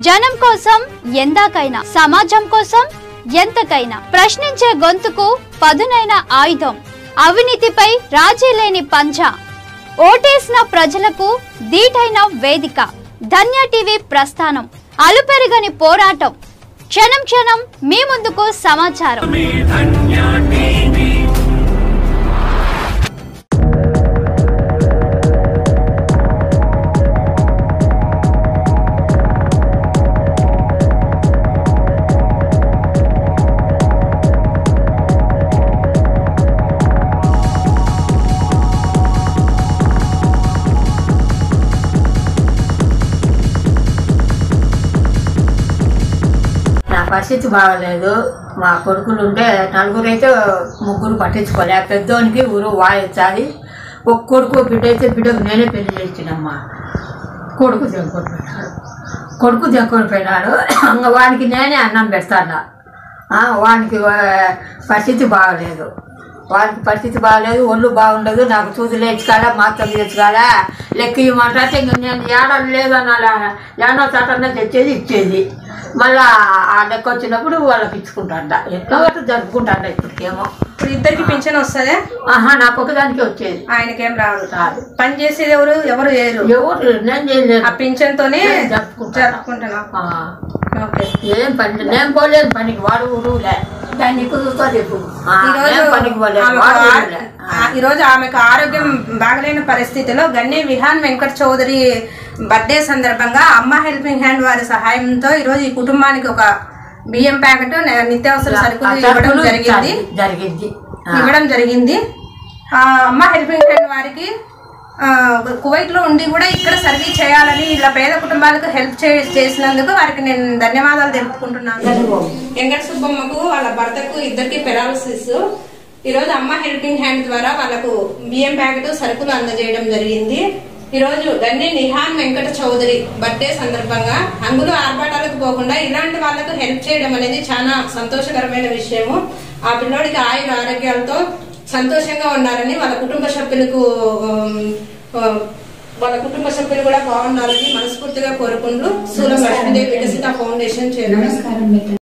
జనం కోసం ఎందాకైనా సమాజం కోసం ఎంతకైనా ప్రశ్నించే గొంతుకు పదునైన ఆయుధం అవినీతిపై రాజీ లేని పంజా ఓటేసిన ప్రజలకు దీటైన వేదిక ధన్య టీవీ ప్రస్థానం అలుపెరగని పోరాటం క్షణం క్షణం మీ ముందుకు సమాచారం నా పరిస్థితి బాగలేదు మా కొడుకులు ఉంటే నలుగురు అయితే ముగ్గురు పట్టించుకోలే పెద్దోనికి ఊరు వాయించాలి ఒక కొడుకు బిడ్డ అయితే బిడ్డకు నేనే పెళ్లి చేసినమ్మా కొడుకు తెంకొని పోయినాడు కొడుకు తెంకొని పోయినాడు ఇంక వానికి నేనే అన్నం పెడతాను ఆ, వానికి ఆ, పరిస్థితి బాగలేదు వానికి పరిస్థితి బాగలేదు ఒళ్ళు బాగుండదు నాకు చూసి లేచుకోవాలా మాత్రం తెచ్చుకోవాలా లెక్క ఇవ్వమంటే ఇంక నేను ఏడాది లేదనాలా ఏడో చట్టంలో తెచ్చేది ఇచ్చేది మళ్ళా ఆ లెక్క వచ్చినప్పుడు వాళ్ళకి ఇచ్చుకుంటాంట ఎట్లా గట్ట జరుపుకుంటాంట ఇప్పటికేమో ఇప్పుడు ఇద్దరికి పింఛన్ వస్తుందా ఆహా నాకు ఒకదానికి వచ్చేది ఆయనకేం రాదు రాదు. పని చేసేది ఎవరు ఎవరు చేయరు ఎవరు నేను చేయలేదు ఆ పింఛన్ తోనే నేను జరుపుకుంటాను. జరుపుకుంటున్నా ఆ, ఓకే ఏం పని నేను పోలేదు పనికి వాడు ఊరులే దాన్ని కుదురుతో చెప్పు ఆ, ఈరోజు నేను పనికి పోలేదు ఆమెకు వాడు ఆ- ఊరులే. ఆ- ఈరోజు ఆమెకు ఆరోగ్యం బాగలేని పరిస్థితిలో గన్ని విహాన్ వెంకట చౌదరి బర్త్డే సందర్భంగా అమ్మ హెల్పింగ్ హ్యాండ్ వారి సహాయంతో ఈరోజు ఈ కుటుంబానికి ఒక బియ్యం ప్యాకెట్ న- నిత్యావసర సరుకులు ఆ ఇవ్వడం సరుకులు జరిగింది జరిగింది ఆ. ఇవ్వడం జరిగింది ఆ, అమ్మ హెల్పింగ్ హ్యాండ్ వారికి ఆ, కువైట్లో ఉండి కూడా ఇక్కడ సర్వీస్ చేయాలని ఇలా పేద కుటుంబాలకు హెల్ప్ చే చేసినందుకు వారికి నేను ధన్యవాదాలు తెలుపుకుంటున్నాను వెంకట సుబ్బమ్మకు వాళ్ళ భర్తకు ఇద్దరికి పెరాలసిస్ ఈరోజు అమ్మ హెల్పింగ్ హ్యాండ్ ద్వారా వాళ్ళకు బియ్యం ప్యాకెట్ సరుకులు అందజేయడం జరిగింది ఈరోజు గన్ని నిహాన్ వెంకట చౌదరి బర్త్డే సందర్భంగా హంగులు ఆర్భాటాలకు పోకుండా ఇలాంటి వాళ్ళకు హెల్ప్ చేయడం అనేది చాలా సంతోషకరమైన విషయము ఆ పిల్లోడికి ఆయుర ఆరోగ్యాలతో సంతోషంగా ఉన్నారని వాళ్ళ కుటుంబ సభ్యులకు ఉమ్, ఉమ్, వాళ్ళ కుటుంబ సభ్యులు కూడా బాగున్నారని మనస్ఫూర్తిగా కోరుకుంటూ సూరం లక్ష్మీదేవి వికసిత ఫౌండేషన్ చేయడం